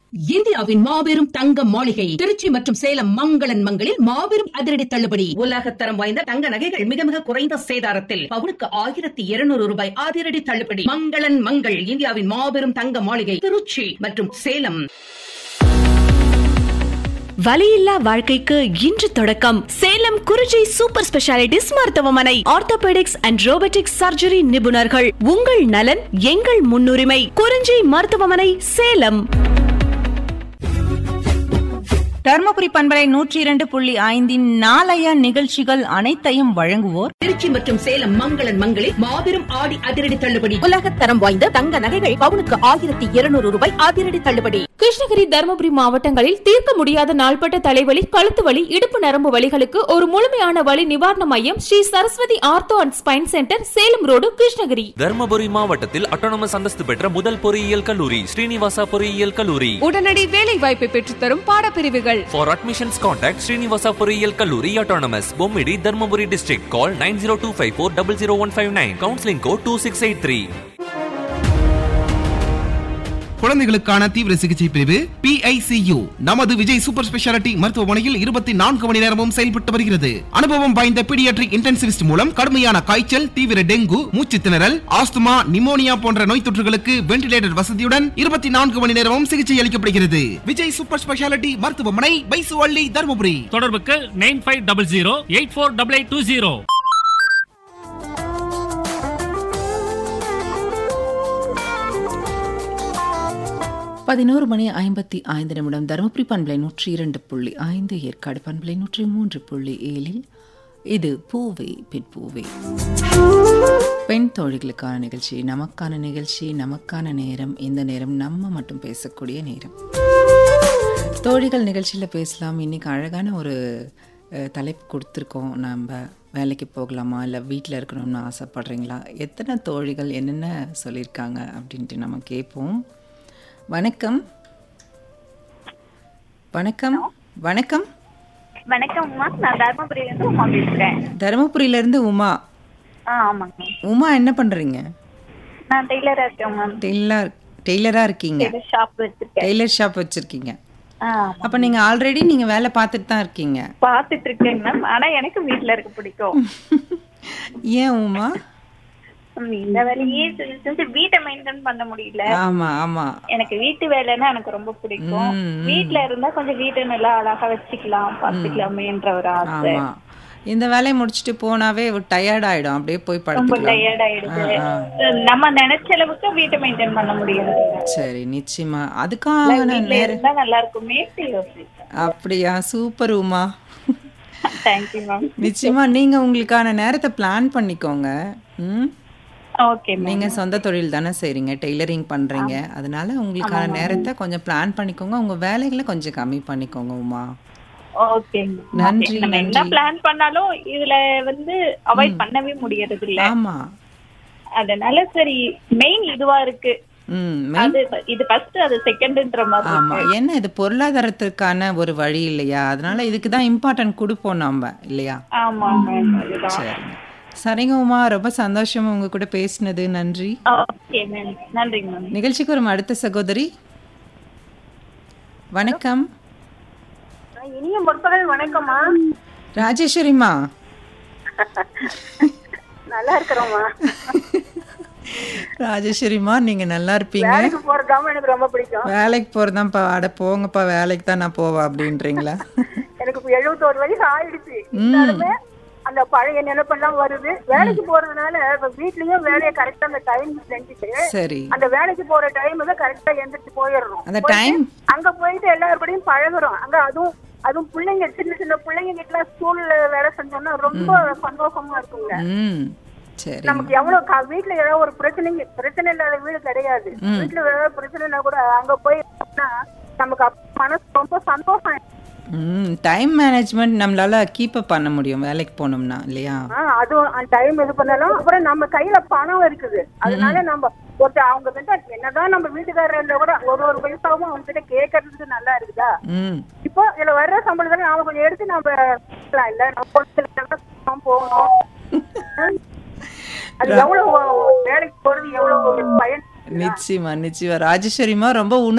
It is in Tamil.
இந்தியாவின் மாபெரும் தங்க மாளிகை திருச்சி மற்றும் சேலம் மங்களன் மங்களில் மாபெரும் அதிரடி தள்ளுபடி உலகத்தரம் வாய்ந்த தங்க நகைகள் மிக மிக குறைந்த சேதாரத்தில் பவுனுக்கு ஆயிரத்தி இருநூறு ரூபாய் அதிரடி தள்ளுபடி மங்களன் மங்கள் இந்தியாவின் மாபெரும் தங்க மாளிகை திருச்சி மற்றும் சேலம் வலியில்லா வாழ்க்கைக்கு இன்று தொடக்கம் சேலம் குறிஞ்சி சூப்பர் ஸ்பெஷாலிட்டிஸ் மருத்துவமனை ஆர்த்தோபெடிக்ஸ் அண்ட் ரோபோட்டிக்ஸ் சர்ஜரி நிபுணர்கள் உங்கள் நலன் எங்கள் முன்னுரிமை குறிஞ்சி மருத்துவமனை சேலம் தர்மபுரி பண்பலை நூற்றி இரண்டு புள்ளி ஐந்தின் நாளைய நிகழ்ச்சிகள் அனைத்தையும் வழங்குவோர் திருச்சி மற்றும் சேலம் மங்களன் மங்களில் மாபெரும் ஆடி அதிரடி தள்ளுபடி உலகத்தரம் வாய்ந்த தங்க நகைகள் பவுனுக்கு ஆயிரத்தி இருநூறு ரூபாய் அதிரடி தள்ளுபடி கிருஷ்ணகிரி தருமபுரி மாவட்டங்களில் தீர்க்க முடியாத நாள்பட்ட தலைவலி கழுத்து வலி இடுப்பு நரம்பு வலிகளுக்கு ஒரு முழுமையான வலி நிவாரண மையம் Sri Saraswati ortho and spine centre Salem road Krishnagiri Dharmapuri மாவட்டத்தில் அட்டானமஸ் அந்தஸ்து பெற்ற முதல் பொறியியல் கல்லூரி ஸ்ரீனிவாசா பொறியியல் கல்லூரி உடனடி வேலை வாய்ப்பை பெற்றுத்தரும் பாடப்பிரிவுகள் ஃபார் அட்மிஷன்ஸ் கான்டாக்ட் ஸ்ரீனிவாசா பொறியியல் கல்லூரி autonomous Bommidi Dharmapuri district call nine zero two five four double zero one five nine counselling code two six eight three குழந்தைகளுக்கான தீவிர சிகிச்சை பிரிவு PICU நமது விஜய் சூப்பர் ஸ்பெஷாலிட்டி மருத்துவமனையில் இருபத்தி நான்கு மணி நேரமும் செயல்பட்டு வருகிறது அனுபவம் வாய்ந்த பீடியாட்ரிக் இன்டென்சிவிஸ்ட் மூலம் கடுமையான காய்ச்சல் தீவிர டெங்கு மூச்சு திணறல் ஆஸ்துமா நிமோனியா போன்ற நோய் தொற்றுகளுக்கு வென்டிலேட்டர் வசதியுடன் இருபத்தி நான்கு மணி நேரமும் சிகிச்சை அளிக்கப்படுகிறது விஜய் சூப்பர் ஸ்பெஷாலிட்டி மருத்துவமனை பைசுவள்ளி தருமபுரி தொடர்புக்கு nine five double zero eight four double eight two zero பதினோரு மணி ஐம்பத்தி ஐந்து நிமிடம் தருமபுரி பண்பலை நூற்றி இரண்டு புள்ளி ஐந்து ஏற்காடு பண்பலை நூற்றி மூன்று புள்ளி ஏழில் இது பூவே பிற்பூவே பெண் தோழிகளுக்கான நிகழ்ச்சி நமக்கான நிகழ்ச்சி நமக்கான நேரம் இந்த நேரம் நம்ம மட்டும் பேசக்கூடிய நேரம் தோழிகள் நிகழ்ச்சியில் பேசலாம் இன்னைக்கு அழகான ஒரு அஹ், தலைப்பு கொடுத்துருக்கோம் நம்ம வேலைக்கு போகலாமா இல்லை வீட்டில் இருக்கணும்னு ஆசைப்படுறீங்களா எத்தனை தோழிகள் என்னென்ன சொல்லியிருக்காங்க அப்படின்ட்டு நம்ம கேட்போம் வணக்கம் வணக்கம் வணக்கம் வணக்கம்மா நான் தர்மபுரியிலேருந்து உமா பேசுகிறேன் தருமபுரியிலேருந்து உமா ஆ ஆமாங்க உமா என்ன பண்ணுறீங்க நான் டெய்லராக இருக்கேன் மேம் டெய்லர் டெய்லராக இருக்கீங்க டெய்லர் ஷாப் வச்சிருக்கேன் டெய்லர் ஷாப் வச்சுருக்கீங்க ஆ அப்போ நீங்கள் ஆல்ரெடி நீங்கள் வேலை பார்த்துட்டு தான் இருக்கீங்க பார்த்துட்டு இருக்கேங்க மேம் ஆனால் எனக்கு வீட்டில் இருக்க பிடிக்கும் ஏன் உமா ம், இந்த வேலையே செஞ்சு செஞ்சு வீட்டை மெயின்டைன் பண்ண முடியல ஆமாம் ஆமாம் எனக்கு வீட்டு வேலைன்னா எனக்கு ரொம்ப பிடிக்கும் ம், ம். வீட்ல இருந்தா கொஞ்சம் வீட்டை நல்லா அழகா வச்சுக்கலாம் பார்த்துக்கலாமேன்ற ஒரு ஆசை ஆமாம் இந்த வேலையை முடிச்சுட்டு போனாவே டயர்ட் ஆயிடும் அப்படியே போய் ரொம்ப படுத்துக்கலாம் டயர்ட் ஆயிடுது ஆ, நம்ம நினைச்ச அளவுக்கு வீட்டை மெயின்டைன் பண்ண முடியாது சரி நிச்சயமா அதுக்கான வீட்ல நேரம் இருந்தா நல்லா இருக்குமே யோசிச்சேன் அப்படியா சூப்பர் உமா தேங்க்யூ மேம் நிச்சயமா நீங்க உங்களுக்கான நேரத்தை பிளான் பண்ணிக்கோங்க ம் ஓகே மேம் நீங்க சொந்த தொழில் தானே செய்றீங்க டெய்லரிங் பண்றீங்க அதனால உங்களுக்கான நேரத்தை கொஞ்சம் பிளான் பண்ணிக்கோங்க உங்க வேலைகளை கொஞ்சம் கம்மி பண்ணிக்கோங்க உமா ஓகே நன்றி, நம்ம என்ன நன்றி. பிளான் பண்ணாலும் இதுல வந்து அவாய்ட் பண்ணவே முடியறது இல்ல ஆமா அதனால சரி மெயின் இதுவா இருக்கு ம் main- அது இது ஃபர்ஸ்ட் அது செகண்ட்ன்ற மாதிரி ஆமா இருக்கு. என்ன இது பொருளாதாரத்துக்கான ஒரு வழி இல்லையா அதனால இதுக்கு தான் இம்பார்ட்டன்ட் கொடுப்போம் நம்ம இல்லையா ஆமா மேம் அதுதான் சரிங்க சரிங்க உமா ரொம்ப சந்தோஷம் உங்க கூட பேசினது நன்றி ஓகே மேம் நன்றிங்க மேம் நிகழ்ச்சிக்கு வரும் அடுத்த சகோதரி வணக்கம் இனிய முற்பகல் வணக்கம்மா ராஜேஸ்வரிமா நல்லா இருக்கிறோம்மா ராஜேஸ்வரிமா நீங்க நல்லா இருப்பீங்க வேலைக்கு போறதாம எனக்கு ரொம்ப பிடிக்கும் வேலைக்கு போறதான்ப்பா அட போங்கப்பா வேலைக்கு தான் நான் போவேன் அப்படின்றீங்களா எனக்கு இப்ப எழுபத்தோரு வயசு ஆயிடுச்சு இருந்தாலுமே அந்த பழைய நினைப்பெல்லாம் வருது வேலைக்கு போறதுனால இப்ப வீட்லயும் வேலையை கரெக்டா அந்த டைம் செஞ்சுட்டு சரி அந்த வேலைக்கு போற டைம் தான் கரெக்டா எந்திரிச்சு போயிடுறோம் அந்த போயிட்டு டைம் அங்க போயிட்டு எல்லாருக்கூடயும் பழகுறோம் அங்க அதுவும் அதுவும் பிள்ளைங்க சின்ன சின்ன பிள்ளைங்க கிட்ட ஸ்கூல்ல வேலை செஞ்சோம்னா ரொம்ப சந்தோஷமா இருக்குங்க ம் சரி நமக்கு எவ்வளவு க- வீட்ல ஏதாவது ஒரு பிரச்சனைங்க பிரச்சனை இல்லாத வீடு கிடையாது வீட்டுல ஏதாவது பிரச்சனைனா கூட அங்க போய் பார்த்தா நமக்கு அப்ப மனசு ரொம்ப சந்தோஷம் ம் டைம் மேனேஜ்மெண்ட் நம்மளால கீப் அப் பண்ண முடியும் வேலைக்கு போனோம்னா இல்லையா ஆஹ் அதுவும் டைம் இது பண்ணாலும் அப்புறம் நம்ம கையில பணம் இருக்குது அதனால நம்ம ஒருத்தர் அவங்க கிட்ட என்னதான் நம்ம வீட்டுக்காரர் இருந்தா கூட ஒரு ஒரு பைசாவும் அவங்க கிட்ட கேட்கறதுக்கு நல்லா இருக்குதா ம் இப்போ இதுல வர்ற சம்பளத்தை நாம கொஞ்சம் எடுத்து நம்ம இருக்கலாம் இல்ல நம்ம பொழுதுல போகணும் அது எவ்வளவு வேலைக்கு போறது எவ்வளவு பயன் நிச்சயமா நிச்சயமா ராஜேஸ்வரிமா ரொம்ப உண